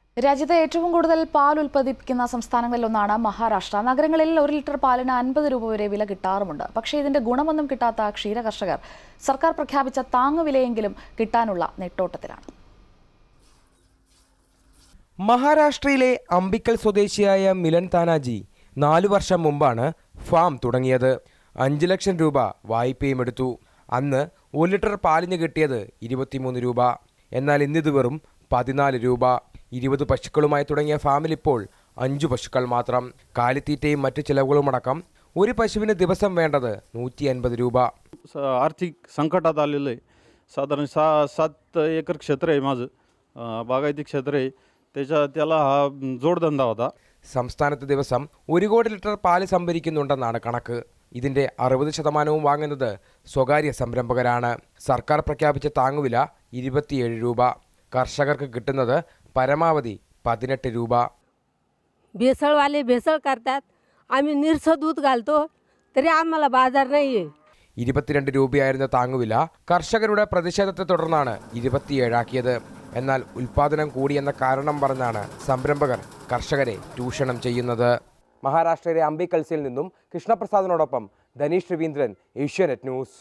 രാജ്യത്തെ ഏറ്റവും കൂടുതൽ പാൽ ഉൽപ്പാദിപ്പിക്കുന്ന സംസ്ഥാനങ്ങളിലൊന്നാണ് മഹാരാഷ്ട്ര നഗരങ്ങളിൽ ഒരു ലിറ്റർ പാലിന് അൻപത് രൂപ വരെ വില കിട്ടാറുമുണ്ട് പക്ഷേ ഇതിന്റെ ഗുണമൊന്നും കിട്ടാത്ത ക്ഷീര കർഷകർ സർക്കാർ പ്രഖ്യാപിച്ച താങ്ങുവിലയെങ്കിലും കിട്ടാനുള്ള നെട്ടോട്ടത്തിലാണ് മഹാരാഷ്ട്രയിലെ അംബിക്കൽ സ്വദേശിയായ മിലൻ താനാജി നാലു വർഷം മുമ്പാണ് ഫാം തുടങ്ങിയത് അഞ്ച് ലക്ഷം രൂപ വായ്പയും എടുത്തു അന്ന് ഒരു ലിറ്റർ പാലിന് കിട്ടിയത് ഇരുപത്തിമൂന്ന് രൂപ എന്നാൽ ഇന്നിത് വെറും പതിനാല് രൂപ ഇരുപത് പശുക്കളുമായി തുടങ്ങിയ ഫാമിൽ ഇപ്പോൾ അഞ്ചു പശുക്കൾ മാത്രം കാലിത്തീറ്റയും മറ്റു ചിലവുകളുമടക്കം ഒരു പശുവിന് ദിവസം വേണ്ടത് നൂറ്റി അൻപത് രൂപ स- आर्थिक संकटात आलेलं आहे साधारण सहा सात एकर क्षेत्र आहे माझं अं, बागायती क्षेत्र आहे त्याच्या त्याला हा जोडधंदा होता സംസ്ഥാനത്ത് ദിവസം ഒരു കോടി ലിറ്റർ പാല് സംഭരിക്കുന്നുണ്ടെന്നാണ് കണക്ക് ഇതിന്റെ അറുപത് ശതമാനവും വാങ്ങുന്നത് സ്വകാര്യ സംരംഭകരാണ് സർക്കാർ പ്രഖ്യാപിച്ച താങ്ങുവില ഇരുപത്തിയേഴ് രൂപ കർഷകർക്ക് കിട്ടുന്നത് പരമാവധി പതിനെട്ട് രൂപ भेसळवाले भेसळ करतात आम्ही निरसं दूध घालतो तरी आम्हाला बाजार नाही आहे ഇരുപത്തിരണ്ട് രൂപയായിരുന്ന താങ്ങുവില കർഷകരുടെ പ്രതിഷേധത്തെ തുടർന്നാണ് ഇരുപത്തിയേഴാക്കിയത് എന്നാൽ ഉൽപാദനം കൂടിയെന്ന കാരണം പറഞ്ഞാണ് സംരംഭകർ കർഷകരെ ചൂഷണം ചെയ്യുന്നത് മഹാരാഷ്ട്രയിലെ അംബിക്കൽസിൽ നിന്നും കൃഷ്ണപ്രസാദിനോടൊപ്പം ധനീഷ് രവീന്ദ്രൻ ഏഷ്യാനെറ്റ് ന്യൂസ്